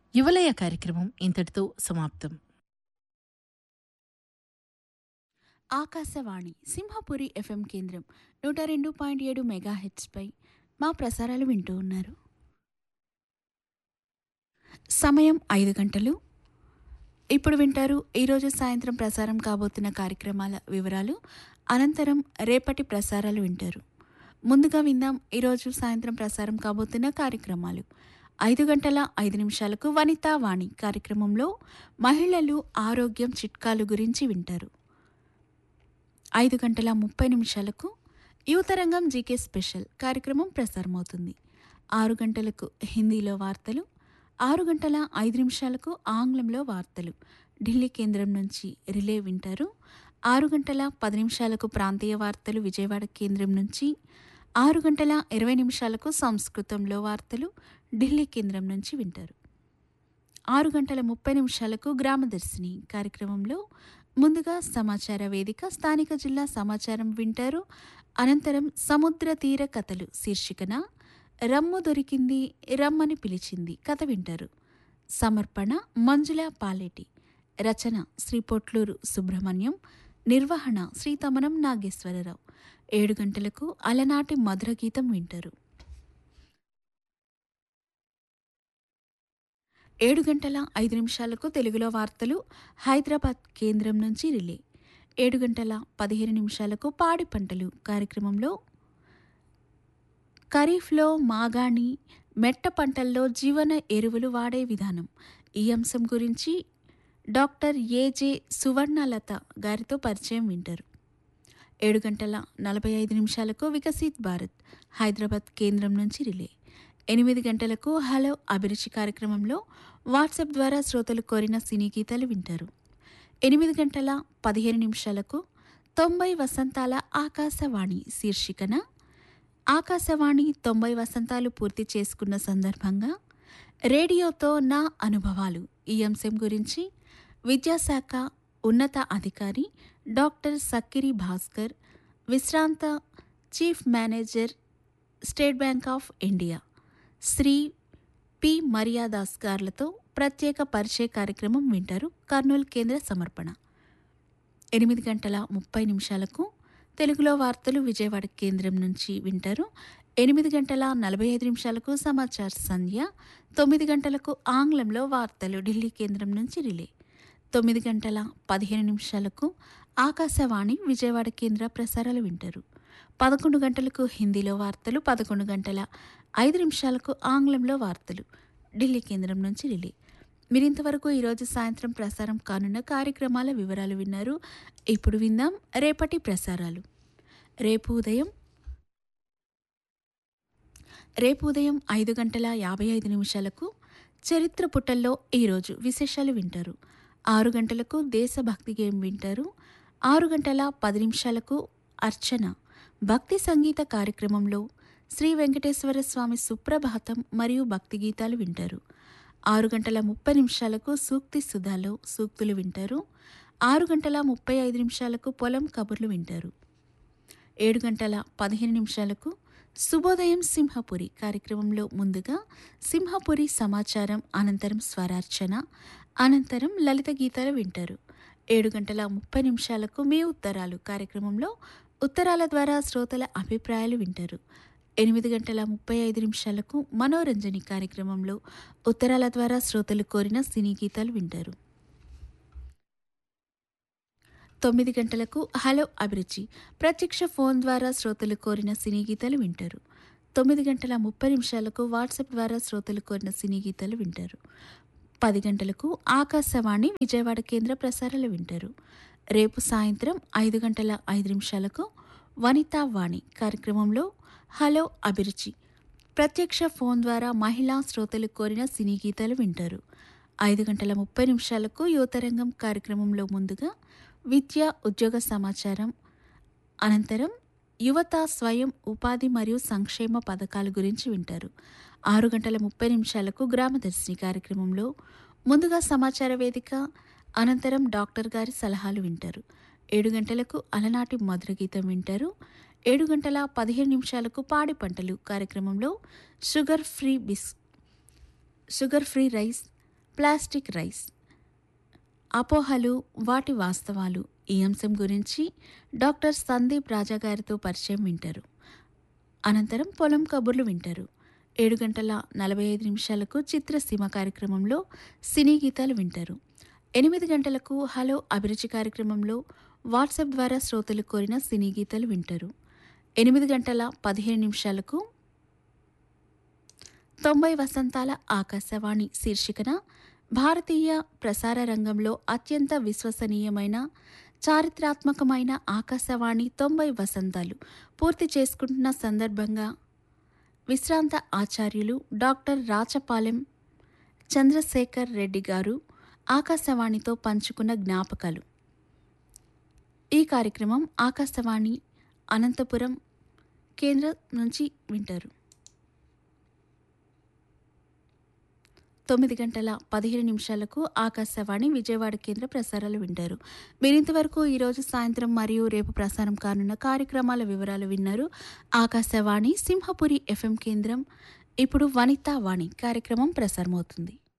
యువలయ కార్యక్రమం ఇంతటితో సమాప్తం ఆకాశవాణి సింహపురి ఎఫ్ఎం కేంద్రం నూట రెండు పాయింట్ ఏడు మెగా హెచ్పై మా ప్రసారాలు వింటూ ఉన్నారు సమయం ఐదు గంటలు ఇప్పుడు వింటారు ఈరోజు సాయంత్రం ప్రసారం కాబోతున్న కార్యక్రమాల వివరాలు అనంతరం రేపటి ప్రసారాలు వింటారు ముందుగా విందాం ఈరోజు సాయంత్రం ప్రసారం కాబోతున్న కార్యక్రమాలు ఐదు గంటల ఐదు నిమిషాలకు వనితా వాణి కార్యక్రమంలో మహిళలు ఆరోగ్యం చిట్కాలు గురించి వింటారు ఐదు గంటల ముప్పై నిమిషాలకు యువతరంగం జీకే స్పెషల్ కార్యక్రమం ప్రసారమవుతుంది ఆరు గంటలకు హిందీలో వార్తలు ఆరు గంటల ఐదు నిమిషాలకు ఆంగ్లంలో వార్తలు ఢిల్లీ కేంద్రం నుంచి రిలే వింటారు ఆరు గంటల పది నిమిషాలకు ప్రాంతీయ వార్తలు విజయవాడ కేంద్రం నుంచి ఆరు గంటల ఇరవై నిమిషాలకు సంస్కృతంలో వార్తలు ఢిల్లీ కేంద్రం నుంచి వింటారు ఆరు గంటల ముప్పై నిమిషాలకు గ్రామదర్శిని కార్యక్రమంలో ముందుగా సమాచార వేదిక స్థానిక జిల్లా సమాచారం వింటారు అనంతరం సముద్ర తీర కథలు శీర్షికన రమ్ము దొరికింది రమ్మని పిలిచింది కథ వింటారు సమర్పణ మంజుల పాలేటి రచన శ్రీ పొట్లూరు సుబ్రహ్మణ్యం నిర్వహణ శ్రీతమనం నాగేశ్వరరావు ఏడు గంటలకు అలనాటి మధుర గీతం వింటారు ఏడు గంటల ఐదు నిమిషాలకు తెలుగులో వార్తలు హైదరాబాద్ కేంద్రం నుంచి రిలే ఏడు గంటల పదిహేను నిమిషాలకు పాడి పంటలు కార్యక్రమంలో ఖరీఫ్లో మాగాణి మెట్ట పంటల్లో జీవన ఎరువులు వాడే విధానం ఈ అంశం గురించి డాక్టర్ ఏజే సువర్ణలత గారితో పరిచయం వింటారు ఏడు గంటల నలభై ఐదు నిమిషాలకు వికసిత్ భారత్ హైదరాబాద్ కేంద్రం నుంచి రిలే ఎనిమిది గంటలకు హలో అభిరుచి కార్యక్రమంలో వాట్సాప్ ద్వారా శ్రోతలు కోరిన సినీ గీతాలు వింటారు ఎనిమిది గంటల పదిహేను నిమిషాలకు తొంభై వసంతాల ఆకాశవాణి శీర్షికన ఆకాశవాణి తొంభై వసంతాలు పూర్తి చేసుకున్న సందర్భంగా రేడియోతో నా అనుభవాలు ఈ అంశం గురించి విద్యాశాఖ ఉన్నత అధికారి డాక్టర్ సక్కిరి భాస్కర్ విశ్రాంత chief manager State Bank of India Shri P Maryadas గార్లతో ప్రత్యేక పరిచయ కార్యక్రమం వింటారు కర్నూలు కేంద్ర సమర్పణ ఎనిమిది గంటల ముప్పై నిమిషాలకు తెలుగులో వార్తలు విజయవాడ కేంద్రం నుంచి వింటారు ఎనిమిది గంటల నలభై ఐదు నిమిషాలకు సమాచార్ సంధ్య తొమ్మిది గంటలకు ఆంగ్లంలో వార్తలు ఢిల్లీ కేంద్రం నుంచి రిలే తొమ్మిది గంటల పదిహేను నిమిషాలకు ఆకాశవాణి విజయవాడ కేంద్ర ప్రసారాలు వింటారు పదకొండు గంటలకు హిందీలో వార్తలు పదకొండు గంటల ఐదు నిమిషాలకు ఆంగ్లంలో వార్తలు ఢిల్లీ కేంద్రం నుంచి రిలే మీరింతవరకు ఈరోజు సాయంత్రం ప్రసారం కానున్న కార్యక్రమాల వివరాలు విన్నారు ఇప్పుడు విందాం రేపటి ప్రసారాలు రేపు ఉదయం రేపు ఉదయం ఐదు గంటల యాభై ఐదు నిమిషాలకు చరిత్ర పుటల్లో ఈరోజు విశేషాలు వింటారు ఆరు గంటలకు దేశభక్తి గేమ్ వింటారు ఆరు గంటల పది నిమిషాలకు అర్చన భక్తి సంగీత కార్యక్రమంలో శ్రీ వెంకటేశ్వర స్వామి సుప్రభాతం మరియు భక్తి గీతాలు వింటారు ఆరు గంటల ముప్పై నిమిషాలకు సూక్తి సుధాలో సూక్తులు వింటారు ఆరు గంటల ముప్పై ఐదు నిమిషాలకు పొలం కబుర్లు వింటారు ఏడు గంటల పదిహేను నిమిషాలకు శుభోదయం సింహపురి కార్యక్రమంలో ముందుగా సింహపురి సమాచారం అనంతరం స్వరార్చన అనంతరం లలిత గీతాలు వింటారు ఏడు గంటల ముప్పై నిమిషాలకు మీ ఉత్తరాలు కార్యక్రమంలో ఉత్తరాల ద్వారా శ్రోతల అభిప్రాయాలు వింటారు ఎనిమిది గంటల ముప్పై ఐదు నిమిషాలకు మనోరంజని కార్యక్రమంలో ఉత్తరాల ద్వారా శ్రోతలు కోరిన సినీ గీతాలు వింటారు తొమ్మిది గంటలకు హలో అభిరుచి ప్రత్యక్ష ఫోన్ ద్వారా శ్రోతలు కోరిన సినీ గీతాలు వింటారు తొమ్మిది గంటల ముప్పై నిమిషాలకు వాట్సాప్ ద్వారా శ్రోతలు కోరిన సినీ గీతాలు వింటారు పది గంటలకు ఆకాశవాణి విజయవాడ కేంద్ర ప్రసారాలు వింటారు రేపు సాయంత్రం ఐదు గంటల ఐదు నిమిషాలకు వనితా వాణి కార్యక్రమంలో హలో అభిరుచి ప్రత్యక్ష ఫోన్ ద్వారా మహిళా శ్రోతలు కోరిన సినీ గీతాలు వింటారు ఐదు గంటల ముప్పై నిమిషాలకు యువతరంగం కార్యక్రమంలో ముందుగా విద్య ఉద్యోగ సమాచారం అనంతరం యువత స్వయం ఉపాధి మరియు సంక్షేమ పథకాల గురించి వింటారు ఆరు గంటల ముప్పై నిమిషాలకు గ్రామదర్శిని కార్యక్రమంలో ముందుగా సమాచార వేదిక అనంతరం డాక్టర్ గారి సలహాలు వింటారు ఏడు గంటలకు అలనాటి మధుర గీతం వింటారు ఏడు గంటల పదిహేను నిమిషాలకు పాడి పంటలు కార్యక్రమంలో షుగర్ ఫ్రీ బిస్ sugar free rice plastic rice అపోహలు వాటి వాస్తవాలు ఈ అంశం గురించి డాక్టర్ సందీప్ రాజా గారితో పరిచయం వింటారు అనంతరం పొలం కబుర్లు వింటారు ఏడు గంటల నలభై ఐదు నిమిషాలకు చిత్రసీమ కార్యక్రమంలో సినీ గీతాలు వింటారు ఎనిమిది గంటలకు హలో అభిరుచి కార్యక్రమంలో వాట్సాప్ ద్వారా శ్రోతలు కోరిన సినీ గీతాలు వింటారు ఎనిమిది గంటల పదిహేను నిమిషాలకు తొంభై వసంతాల ఆకాశవాణి శీర్షికన భారతీయ ప్రసార రంగంలో అత్యంత విశ్వసనీయమైన చారిత్రాత్మకమైన ఆకాశవాణి తొంభై వసంతాలు పూర్తి చేసుకుంటున్న సందర్భంగా విశ్రాంత ఆచార్యులు డాక్టర్ రాచపాలెం చంద్రశేఖర్ రెడ్డి గారు ఆకాశవాణితో పంచుకున్న జ్ఞాపకాలు ఈ కార్యక్రమం ఆకాశవాణి అనంతపురం కేంద్రం నుంచి వింటారు తొమ్మిది గంటల పదిహేను నిమిషాలకు ఆకాశవాణి విజయవాడ కేంద్ర ప్రసారాలు వింటారు మీరింతవరకు ఈరోజు సాయంత్రం మరియు రేపు ప్రసారం కానున్న కార్యక్రమాల వివరాలు విన్నారు ఆకాశవాణి సింహపురి ఎఫ్ఎం కేంద్రం ఇప్పుడు వనితా వాణి కార్యక్రమం ప్రసారమవుతుంది